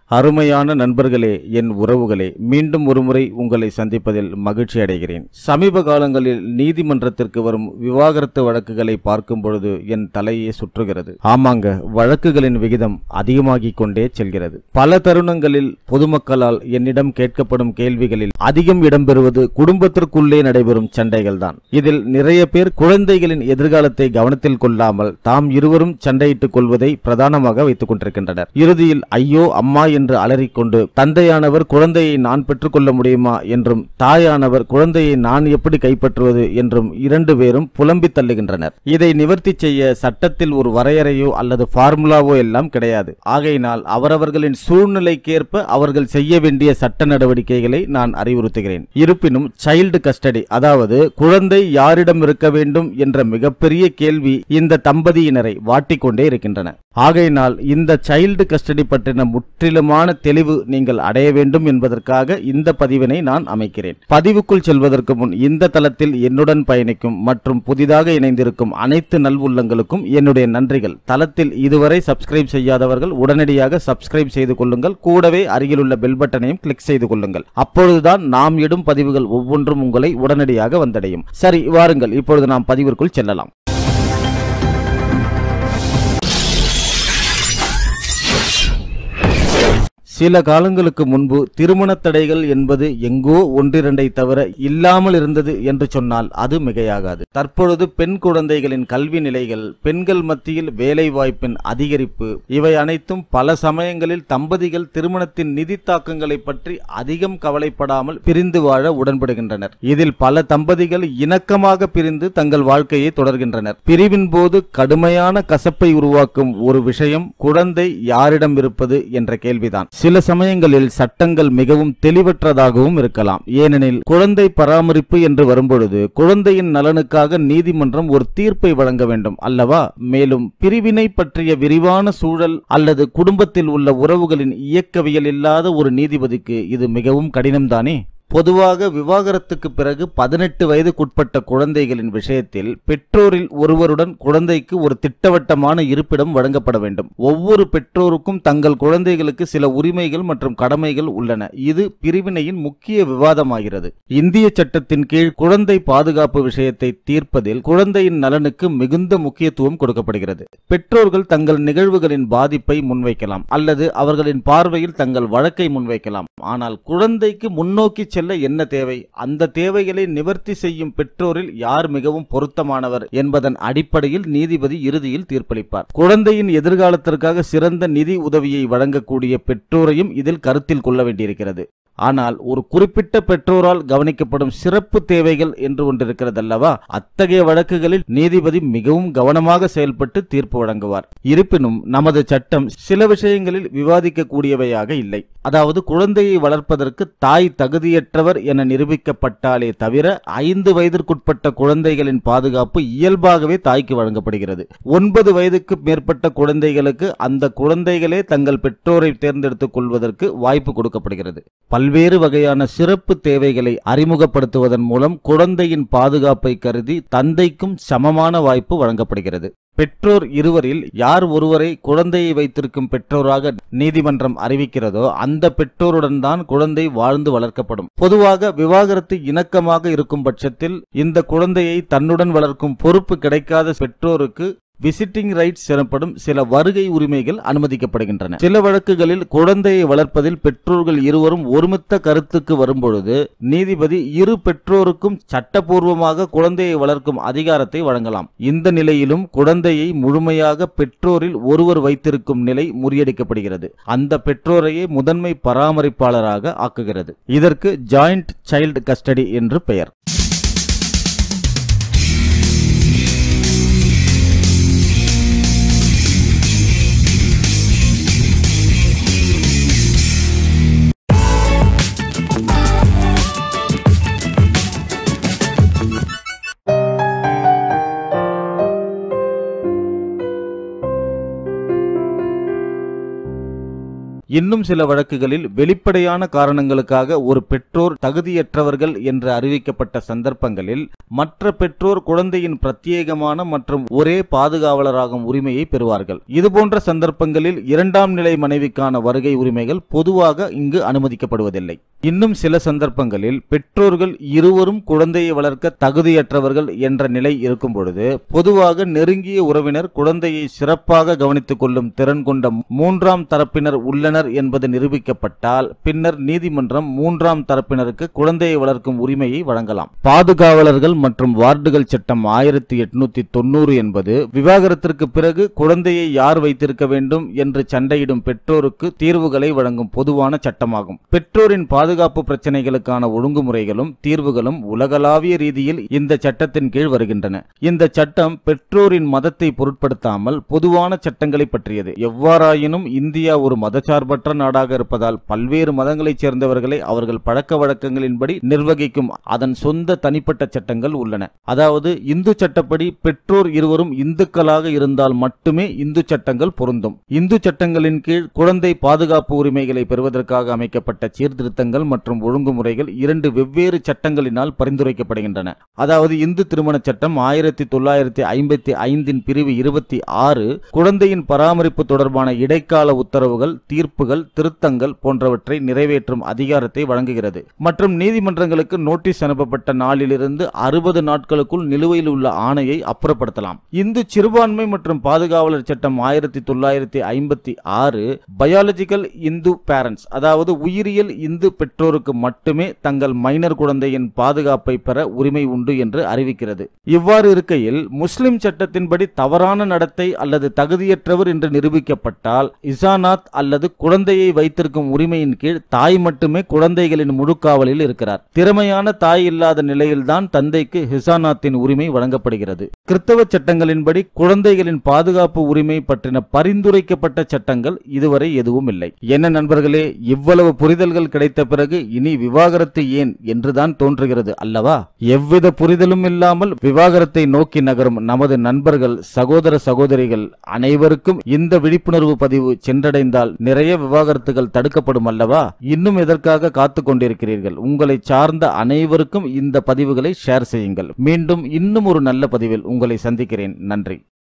அருமையான நண்பர்களே என் உறவுகளே மீண்டும் ஒருமுறை உங்களை சந்திப்பதில் மகிழ்ச்சி அடைகிறேன் சமீப காலங்களில் நீதிமன்றத்திற்கு வரும் விவாகரத்து வழக்குகளை பார்க்கும் பொழுது என் தலையே சுற்றுகிறது ஆமாங்க வழக்குகளின் விகிதம் அதிகமாகிக் கொண்டே செல்கிறது பல தருணங்களில் பொதுமக்களால் என்னிடம் கேட்கப்படும் கேள்விகளில் அதிகம் இடம்பெறுவது குடும்பத்திற்குள்ளே நடைபெறும் சண்டைகள்தான் இதில் நிறைய பேர் குழந்தைகளின் எதிர்காலத்தை கவனத்தில் கொள்ளாமல் தாம் இருவரும் சண்டையிட்டுக் கொள்வதை பிரதானமாக வைத்துக் கொண்டிருக்கின்றனர் இறுதியில் ஐயோ அம்மா என்று அலறிக்கொண்டு தந்தையானவர் குழந்தையை நான் பெற்றுக்கொள்ள முடியுமா என்றும் தாயானவர் குழந்தையை நான் எப்படி கைப்பற்றுவது என்றும் இரண்டு பேரும் புலம்பித் தள்ளுகின்றனர் இதை நிவர்த்தி செய்ய சட்டத்தில் ஒரு வரையறையோ அல்லது ஃபார்முலாவோ எல்லாம் கிடையாது ஆகையினால் அவரவர்களின் சூழ்நிலைக்கேற்ப அவர்கள் செய்ய வேண்டிய சட்ட நடவடிக்கைகளை நான் அறிவுறுத்துகிறேன் இருப்பினும் சைல்டு கஸ்டடி அதாவது குழந்தை யாரிடம் இருக்க வேண்டும் என்ற மிகப்பெரிய கேள்வி இந்த தம்பதியினரை வாட்டிக்கொண்டே இருக்கின்றன ஆகையினால் இந்த சைல்டு கஸ்டடி பற்றின முற்றிலுமான தெளிவு நீங்கள் அடைய வேண்டும் என்பதற்காக இந்த பதிவினை நான் அமைக்கிறேன் பதிவுக்குள் செல்வதற்கு முன் இந்த தளத்தில் என்னுடன் பயணிக்கும் மற்றும் புதிதாக இணைந்திருக்கும் அனைத்து நல்வுள்ளங்களுக்கும் என்னுடைய நன்றிகள் தளத்தில் இதுவரை சப்ஸ்கிரைப் செய்யாதவர்கள் உடனடியாக சப்ஸ்கிரைப் செய்து கொள்ளுங்கள் கூடவே அருகிலுள்ள பெல் பட்டனையும் கிளிக் செய்து கொள்ளுங்கள் அப்பொழுதுதான் நாம் இடும் பதிவுகள் ஒவ்வொன்றும் உங்களை உடனடியாக வந்தடையும் சரி வாருங்கள் இப்பொழுது நாம் பதிவிற்குள் செல்லலாம் சில காலங்களுக்கு முன்பு திருமணத் தடைகள் என்பது எங்கோ ஒன்றிரண்டை தவிர இல்லாமல் இருந்தது என்று சொன்னால் அது மிகையாகாது தற்பொழுது பெண் குழந்தைகளின் கல்வி நிலைகள் பெண்கள் மத்தியில் வேலை வாய்ப்பின் அதிகரிப்பு இவை அனைத்தும் பல சமயங்களில் தம்பதிகள் திருமணத்தின் நிதி தாக்கங்களை பற்றி அதிகம் கவலைப்படாமல் பிரிந்து வாழ உடன்படுகின்றனர் இதில் பல தம்பதிகள் இணக்கமாக பிரிந்து தங்கள் வாழ்க்கையை தொடர்கின்றனர் பிரிவின் போது கடுமையான கசப்பை உருவாக்கும் ஒரு விஷயம் குழந்தை யாரிடம் இருப்பது என்ற கேள்விதான் சில சமயங்களில் சட்டங்கள் மிகவும் தெளிவற்றதாகவும் இருக்கலாம் ஏனெனில் குழந்தை பராமரிப்பு என்று வரும்பொழுது குழந்தையின் நலனுக்காக நீதிமன்றம் ஒரு தீர்ப்பை வழங்க வேண்டும் அல்லவா மேலும் பிரிவினை பற்றிய விரிவான சூழல் அல்லது குடும்பத்தில் உள்ள உறவுகளின் இயக்கவியல் இல்லாத ஒரு நீதிபதிக்கு இது மிகவும் கடினம்தானே பொதுவாக விவாகரத்துக்கு பிறகு பதினெட்டு வயதுக்குட்பட்ட குழந்தைகளின் விஷயத்தில் பெற்றோரில் ஒருவருடன் குழந்தைக்கு ஒரு திட்டவட்டமான இருப்பிடம் வழங்கப்பட வேண்டும் ஒவ்வொரு பெற்றோருக்கும் தங்கள் குழந்தைகளுக்கு சில உரிமைகள் மற்றும் கடமைகள் உள்ளன இது பிரிவினையின் முக்கிய விவாதமாகிறது இந்திய சட்டத்தின் கீழ் குழந்தை பாதுகாப்பு விஷயத்தை தீர்ப்பதில் குழந்தையின் நலனுக்கு மிகுந்த முக்கியத்துவம் கொடுக்கப்படுகிறது பெற்றோர்கள் தங்கள் நிகழ்வுகளின் பாதிப்பை முன்வைக்கலாம் அல்லது அவர்களின் பார்வையில் தங்கள் வழக்கை முன்வைக்கலாம் ஆனால் குழந்தைக்கு முன்னோக்கி செல்ல என்ன தேவை அந்த தேவைகளை நிவர்த்தி செய்யும் பெற்றோரில் யார் மிகவும் பொருத்தமானவர் என்பதன் அடிப்படையில் நீதிபதி இறுதியில் தீர்ப்பளிப்பார் குழந்தையின் எதிர்காலத்திற்காக சிறந்த நிதி உதவியை வழங்கக்கூடிய பெற்றோரையும் இதில் கருத்தில் கொள்ள வேண்டியிருக்கிறது ஆனால் ஒரு குறிப்பிட்ட பெற்றோரால் கவனிக்கப்படும் சிறப்பு தேவைகள் என்று ஒன்றிருக்கிறதல்லவா அத்தகைய வழக்குகளில் நீதிபதி மிகவும் கவனமாக செயல்பட்டு தீர்ப்பு வழங்குவார் இருப்பினும் நமது சட்டம் சில விஷயங்களில் விவாதிக்கக்கூடியவையாக இல்லை அதாவது குழந்தையை வளர்ப்பதற்கு தாய் தகுதியற்றவர் என நிரூபிக்கப்பட்டாலே தவிர ஐந்து வயதிற்குட்பட்ட குழந்தைகளின் பாதுகாப்பு இயல்பாகவே தாய்க்கு வழங்கப்படுகிறது ஒன்பது வயதுக்கு மேற்பட்ட குழந்தைகளுக்கு அந்த குழந்தைகளே தங்கள் பெற்றோரை தேர்ந்தெடுத்துக் கொள்வதற்கு வாய்ப்பு கொடுக்கப்படுகிறது பல்வேறு வகையான சிறப்பு தேவைகளை அறிமுகப்படுத்துவதன் மூலம் குழந்தையின் பாதுகாப்பை கருதி தந்தைக்கும் சமமான வாய்ப்பு வழங்கப்படுகிறது பெற்றோர் இருவரில் யார் ஒருவரை குழந்தையை வைத்திருக்கும் பெற்றோராக நீதிமன்றம் அறிவிக்கிறதோ அந்த பெற்றோருடன் தான் குழந்தை வாழ்ந்து வளர்க்கப்படும் பொதுவாக விவாகரத்து இணக்கமாக இருக்கும் பட்சத்தில் இந்த குழந்தையை தன்னுடன் வளர்க்கும் பொறுப்பு கிடைக்காத பெற்றோருக்கு விசிட்டிங் ரைட்ஸ் எனப்படும் சில வருகை உரிமைகள் அனுமதிக்கப்படுகின்றன சில வழக்குகளில் குழந்தையை வளர்ப்பதில் பெற்றோர்கள் இருவரும் ஒருமித்த கருத்துக்கு வரும்பொழுது நீதிபதி இரு பெற்றோருக்கும் சட்டபூர்வமாக குழந்தையை வளர்க்கும் அதிகாரத்தை வழங்கலாம் இந்த நிலையிலும் குழந்தையை முழுமையாக பெற்றோரில் ஒருவர் வைத்திருக்கும் நிலை முறியடிக்கப்படுகிறது அந்த பெற்றோரையே முதன்மை பராமரிப்பாளராக ஆக்குகிறது இதற்கு ஜாயிண்ட் சைல்டு கஸ்டடி என்று பெயர் இன்னும் சில வழக்குகளில் வெளிப்படையான காரணங்களுக்காக ஒரு பெற்றோர் தகுதியற்றவர்கள் என்று அறிவிக்கப்பட்ட சந்தர்ப்பங்களில் மற்ற பெற்றோர் குழந்தையின் பிரத்யேகமான மற்றும் ஒரே பாதுகாவலராகும் உரிமையை பெறுவார்கள் இதுபோன்ற சந்தர்ப்பங்களில் இரண்டாம் நிலை மனைவிக்கான வருகை உரிமைகள் பொதுவாக இங்கு அனுமதிக்கப்படுவதில்லை இன்னும் சில சந்தர்ப்பங்களில் பெற்றோர்கள் இருவரும் குழந்தையை வளர்க்க தகுதியற்றவர்கள் என்ற நிலை இருக்கும் பொழுது பொதுவாக நெருங்கிய உறவினர் குழந்தையை சிறப்பாக கவனித்துக் கொள்ளும் திறன் கொண்ட மூன்றாம் தரப்பினர் உள்ளனர் என்பது நிரூபிக்கப்பட்டால் பின்னர் நீதிமன்றம் மூன்றாம் தரப்பினருக்கு குழந்தையை வளர்க்கும் உரிமையை வழங்கலாம் பாதுகாவலர்கள் மற்றும் வார்டுகள் சட்டம் ஆயிரத்தி எட்நூத்தி தொண்ணூறு என்பது விவாகரத்திற்கு பிறகு குழந்தையை யார் வைத்திருக்க வேண்டும் என்று சண்டையிடும் பெற்றோருக்கு தீர்வுகளை வழங்கும் பொதுவான சட்டமாகும் பெற்றோரின் பாதுகாப்பு பிரச்சனைகளுக்கான ஒழுங்குமுறைகளும் தீர்வுகளும் உலகளாவிய ரீதியில் இந்த சட்டத்தின் கீழ் வருகின்றன இந்த சட்டம் பெற்றோரின் மதத்தை பொருட்படுத்தாமல் பொதுவான சட்டங்களை பற்றியது எவ்வாறாயினும் இந்தியா ஒரு மதசார்பற்ற நாடாக இருப்பதால் பல்வேறு மதங்களைச் சேர்ந்தவர்களை அவர்கள் பழக்க வழக்கங்களின்படி நிர்வகிக்கும் அதன் சொந்த தனிப்பட்ட சட்டங்கள் உள்ளன அதாவது இந்து சட்டப்படி பெற்றோர் இருவரும் இந்துக்களாக இருந்தால் மட்டுமே இந்து சட்டங்கள் பொருந்தும் இந்து சட்டங்களின் கீழ் குழந்தை பாதுகாப்பு உரிமைகளை பெறுவதற்காக அமைக்கப்பட்ட சீர்திருத்தங்கள் மற்றும் ஒழுங்குமுறைகள் இரண்டு வெவ்வேறு சட்டங்களினால் பரிந்துரைக்கப்படுகின்றன அதாவது இந்து திருமண சட்டம் ஆயிரத்தி தொள்ளாயிரத்தி ஐம்பத்தி ஐந்தின் பிரிவு இருபத்தி ஆறு குழந்தையின் பராமரிப்பு தொடர்பான இடைக்கால உத்தரவுகள் தீர்ப்புகள் திருத்தங்கள் போன்றவற்றை நிறைவேற்றும் அதிகாரத்தை வழங்குகிறது மற்றும் நீதிமன்றங்களுக்கு நோட்டீஸ் அனுப்பப்பட்ட நாளிலிருந்து அறுபது நாட்களுக்குள் நிலுவையில் உள்ள ஆணையை அப்புறப்படுத்தலாம் இந்து சிறுபான்மை மற்றும் பாதுகாவலர் சட்டம் ஆயிரத்தி தொள்ளாயிரத்தி ஐம்பத்தி ஆறு பயாலஜிக்கல் இந்து பேரண்ட்ஸ் அதாவது உயிரியல் இந்து பெற்றோருக்கு மட்டுமே தங்கள் மைனர் குழந்தையின் பாதுகாப்பை பெற உரிமை உண்டு என்று அறிவிக்கிறது இவ்வாறு இருக்கையில் முஸ்லிம் சட்டத்தின்படி தவறான நடத்தை அல்லது தகுதியற்றவர் என்று நிரூபிக்கப்பட்டால் இசானாத் அல்லது குழந்தையை வைத்திருக்கும் உரிமையின் கீழ் தாய் மட்டுமே குழந்தைகளின் முழுக்காவலில் இருக்கிறார் திறமையான தாய் இல்லாத நிலையில்தான் தந்தைக்கு ஹிசானாத்தின் உரிமை வழங்கப்படுகிறது கிறிஸ்தவ சட்டங்களின்படி குழந்தைகளின் பாதுகாப்பு உரிமை பற்றின பரிந்துரைக்கப்பட்ட சட்டங்கள் இதுவரை எதுவும் இல்லை என்ன நண்பர்களே இவ்வளவு புரிதல்கள் கிடைத்த பிறகு இனி விவாகரத்து ஏன் என்றுதான் தோன்றுகிறது அல்லவா எவ்வித புரிதலும் இல்லாமல் விவாகரத்தை நோக்கி நகரும் நமது நண்பர்கள் சகோதர சகோதரிகள் அனைவருக்கும் இந்த விழிப்புணர்வு பதிவு சென்றடைந்தால் நிறைய விவாகரத்துகள் தடுக்கப்படும் அல்லவா இன்னும் எதற்காக காத்து கொண்டிருக்கிறீர்கள் உங்களை சார்ந்த அனைவருக்கும் இந்த பதிவுகளை ஷேர் செய்யுங்கள் மீண்டும் இன்னும் ஒரு நல்ல பதிவில் உங்களை சந்திக்கிறேன் நன்றி